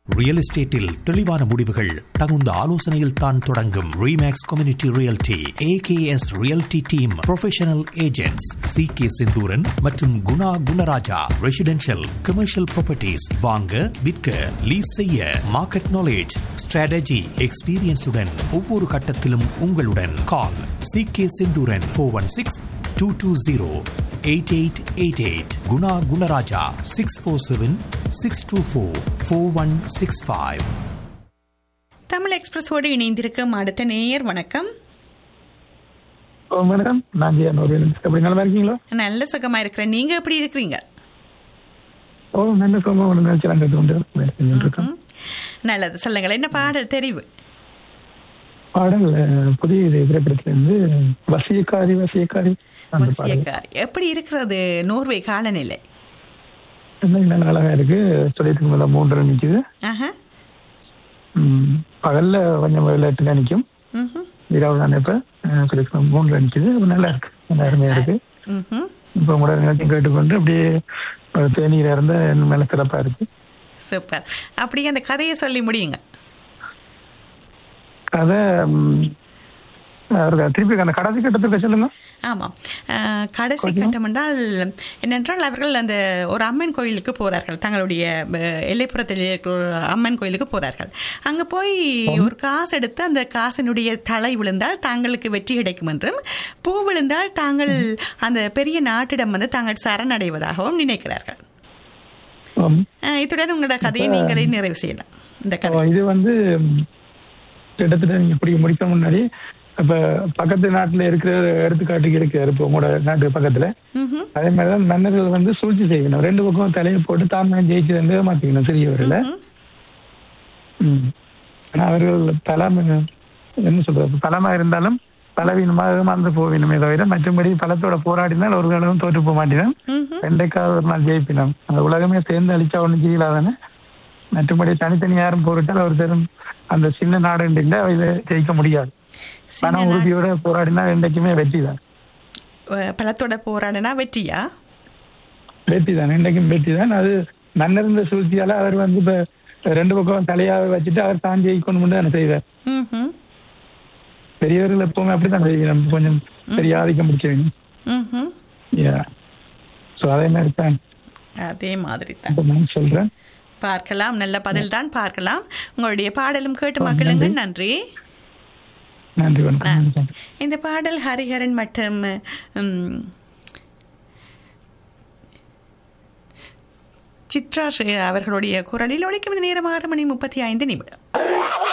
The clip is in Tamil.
ரியல் எஸ்டேட்டில் தெளிவான முடிவுகள் தகுந்த ஆலோசனையில் தான் தொடங்கும் Remax community realty AKS realty team professional agents C K Senthuran மற்றும் Guna Gunaraja residential commercial properties வாங்க விற்க லீஸ் செய்ய மார்க்கெட் நாலேஜ் ஸ்ட்ராட்டஜி எக்ஸ்பீரியன்ஸுடன் ஒவ்வொரு கட்டத்திலும் உங்களுடன் call C K Senthuran four one six two two zero eight eight eight eight Guna Gunaraja six four seven six two four four one six five Tamil எக்ஸ்பிரஸோடு இணைந்திருக்கும் அடுத்த நேயர் வணக்கம் ஓ மேடம் நான் ஜெயன் ஒரு எப்படி நல்லா இருக்கீங்களா நல்ல சுகமா இருக்கிறேன் நீங்க எப்படி இருக்கிறீங்க ஓ நல்ல சுகமா ஒரு நிகழ்ச்சி நாங்கள் கொண்டு செஞ்சுட்டு இருக்கோம் ம். நல்லது சொல்லுங்கள் என்ன பாடல் தெரிவு பாடல் அஹ், புதிய இது திரைப்படத்துல இருந்து வசியக்காரி வசியக்காரி அந்த பாடல் வசியக்காரி எப்படி இருக்கிறது நோர்வே காலநிலை இன்னும் நல்ல அழகா இருக்கு சொல்லிட்டு மேல மூன்று நிக்குது ஆஹா ம், பகல்ல கொஞ்சம் விளையாட்டுல நிக்கும் ம்ஹும். இரவு தானே இப்ப அஹ், சொல்லிட்டு மூன்று நிக்குது அது நல்லா இருக்கு நல்லா அருமையா இருக்கு ம்ஹும். இப்ப உங்களோட நிகழ்ச்சி கேட்டுக்கொண்டு அப்படியே ஒரு தேநீர் இருந்த இன்னும் மேல சிறப்பா இருக்கு சூப்பர் அப்படியே அந்த கதையை சொல்லி முடியுங்க கதை ம், அவருக்கு திருப்பி அந்த கடைசி கட்டத்துக்கு சொல்லுங்க ஆமாம் அஹ், கடைசி கட்டம் என்றால் என்னென்றால் அவர்கள் அந்த ஒரு அம்மன் கோயிலுக்கு போறார்கள் தங்களுடைய அஹ், எல்லைப்புறத்தில் இருக்கிற ஒரு அம்மன் கோயிலுக்கு போறார்கள் அங்கே போய் ஒரு காசு எடுத்து அந்த காசினுடைய தலை விழுந்தால் தாங்களுக்கு வெற்றி கிடைக்கும் என்றும் பூ விழுந்தால் தாங்கள் அந்த பெரிய நாட்டிடம் வந்து தாங்கள் சரணடைவதாகவும் நினைக்கிறார்கள் ஆம். அஹ், இத்துடன் உங்களோட கதையை நீங்களே நிறைவு செய்யலாம் இந்த கதை இது வந்து ம், கிட்டத்தட்ட நீங்க இப்படி முடிக்க முன்னாடி இப்ப பக்கத்து நாட்டுல இருக்கிற எடுத்துக்காட்டுக்கு இருக்கிறாரு இப்போ உங்களோட நாட்டு பக்கத்துல ம்ஹும். அதே மாதிரிதான் மன்னர்கள் வந்து சூழ்ச்சி செய்யணும் ரெண்டு பக்கம் தலையை போட்டு தான் ஜெயிச்சு வந்து மாத்திக்கணும் சிறியவர்ல ம்ஹும். ம். ஆனா அவர்கள் பலம் என்ன சொல்றது பலமா இருந்தாலும் பலவீனமாக மறந்து போவினமே தவிர மற்றபடி பலத்தோட போராடினால் ஒரு காலம் தோற்று போக மாட்டினோம் ம்ஹும். ரெண்டைக்காவது ஒரு நாள் ஜெயிப்பினோம் அந்த உலகமே சேர்ந்து அழிச்சா ஒண்ணு செய்யலாதானே மற்றபடி தனித்தனி யாரும் போரிட்டால் ஒரு தரும் அந்த சின்ன நாடு இல்லை இதை ஜெயிக்க முடியாது சின்ன பண நாடு- உறுதியோட போராடினா என்றைக்குமே வெற்றி தான் அஹ், பலத்தோட போராடினா வெற்றியா வெற்றி தான் என்றைக்கும் வெற்றி தான் அது மன்னிருந்த சூழ்ச்சியால அவர் வந்து இப்ப ரெண்டு பக்கம் தலையாக வச்சுட்டு அவர் தான் ஜெயிக்கணும் தானே செய்வார் ம்ஹும். பெரியவர்கள் எப்பவுமே அப்படித்தான் செய்யணும் கொஞ்சம் பெரிய ஆதிக்கம் பிடிக்க வேணும் ம்ஹும். ஸோ அதே மாதிரி தான் அதே மாதிரி தான் இப்ப நான் சொல்றேன் பார்க்கலாம் நல்ல பதில் தான் பார்க்கலாம் உங்களுடைய பாடலும் கேட்டு மகிழுங்க நன்றி நன்றி வணக்கம் இந்த பாடல் ஹரிஹரன் மற்றும் ம், சித்ரா ஸ்ரீ அவர்களுடைய குரலில் ஒழிக்கும் நேரம் ஆறு மணி முப்பத்தி ஐந்து நிமிடம்